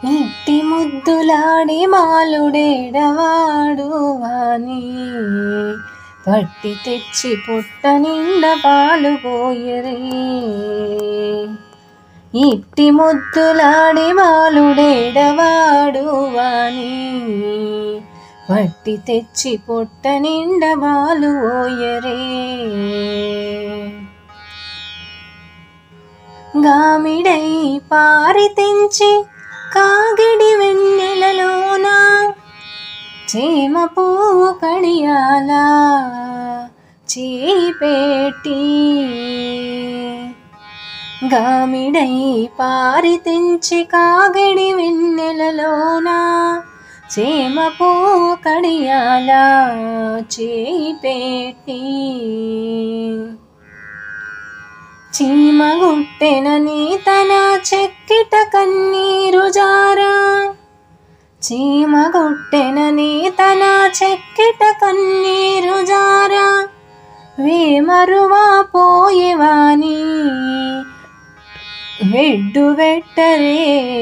ఇట్టి ముద్దులాడి మాలుడేడవాడు వాని పట్టి తెచ్చి పుట్ట నిండా పాలు పోయరే ఇట్టి ముద్దులాడి మాలుడేడవాడు వాని పట్టి తెచ్చి పుట్ట నిండా పాలు పోయరే గామిడై పారి తెంచి కాగిడి వెన్నెలలోన చేమ పువ్వు కడియాల చేపెట్టి గామిడై పారి తెంచి కాగిడి వెన్నెలలోన చేమ పువ్వు కడియాల చేపెట్టి చీమగుట్టెనని తన చెక్కిట కన్నీరు జారా చీమగుట్టెనని తన చెక్కిట కన్నీరు జారా వేమరువా పోయేవాని వెడ్డు వెట్టరే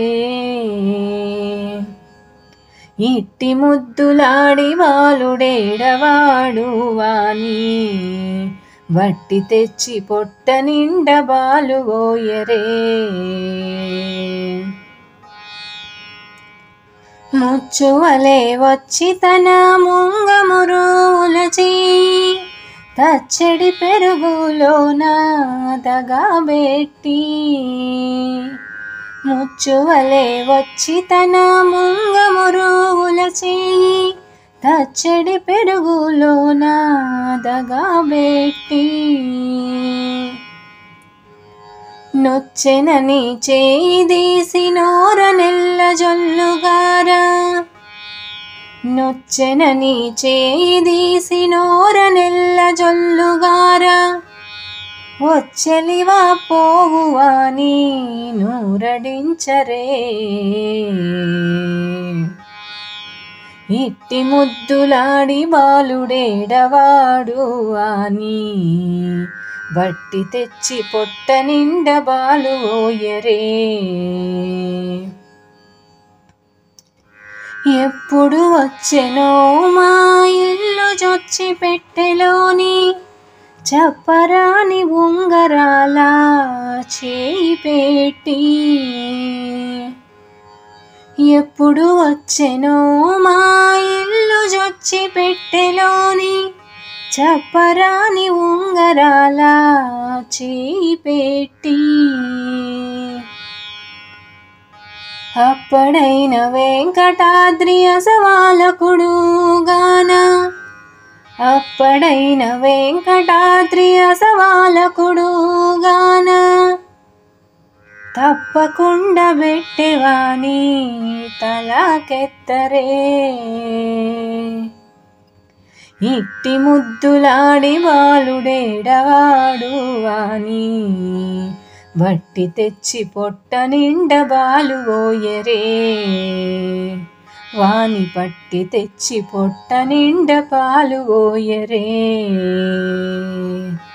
ఇట్టి ముద్దులాడి బాలుడేడవాడు వాని వట్టి తెచ్చి పొట్ట నిండ బాలు పోయరే ముచ్చువలే వచ్చి తన ముంగమురుల చేయి తచ్చడి పెరుగులోన దగాబెట్టి ముచ్చువలే వచ్చి తన ముంగమురుల చేయి తచ్చడి పెరుగులోన దగాబెట్టి నొచ్చెనని చేయి తీసి నోర నెల్ల జొల్లుగారా నొచ్చెనని చేయి తీసి నోర నెల్ల జొల్లుగారా వచ్చెలివా పోవువాని నూరడించరే ఇట్టి ముద్దులాడి బాలుడేడవాడు అని బట్టి తెచ్చి పొట్ట నిండ బాలు ఓయరే ఎప్పుడు వచ్చెనో మా ఇల్లు జొచ్చి పెట్టెలోని చెప్పరాని ఉంగరాల చేయి పెట్టి ఎప్పుడు వచ్చెనో మా ఇల్లు జొచ్చి పెట్టెలోని చెప్పరాని ఉంగరాల చేయి పెట్టి అప్పుడైన వెంకటాద్రి అసవాలకుడు గాన అప్పుడైన వెంకటాద్రి అసవాలకుడు గాన తప్పకుండా పెట్టేవాని తలాకెత్తరే ఇట్టి ముద్దులాడి బాలుడేడవాడు వాని బట్టి తెచ్చి పొట్ట నిండ బాలు ఓయరే వాని పట్టి తెచ్చి పొట్ట నిండ పాలు ఓయరే